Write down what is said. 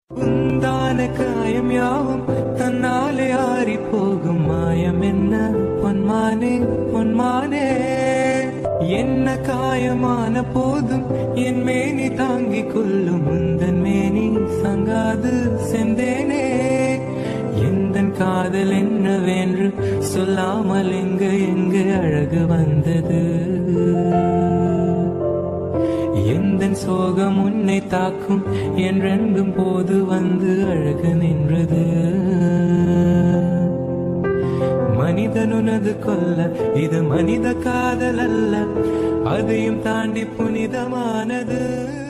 உந்தான காயம் யாவும் தன்னாலே ஆறி போகும் மாயம் என்ன பொன்மானே பொன்மானே என்ன காயமான போதும் என் மேனி தாங்கிக் கொள்ளும் உந்தன் மேனி சங்காது செந்தேனே எந்தன் காதல் என்னவென்று சொல்லாமல் எங்கு எங்கு அழகு வந்தது எந்தன் சோகம் உன்னை தாக்கும் என்றென்றும் போது வந்து அழகு நின்றது மனிதனுனது கொல்ல இது மனித காதல் அல்ல அதையும் தாண்டி புனிதமானது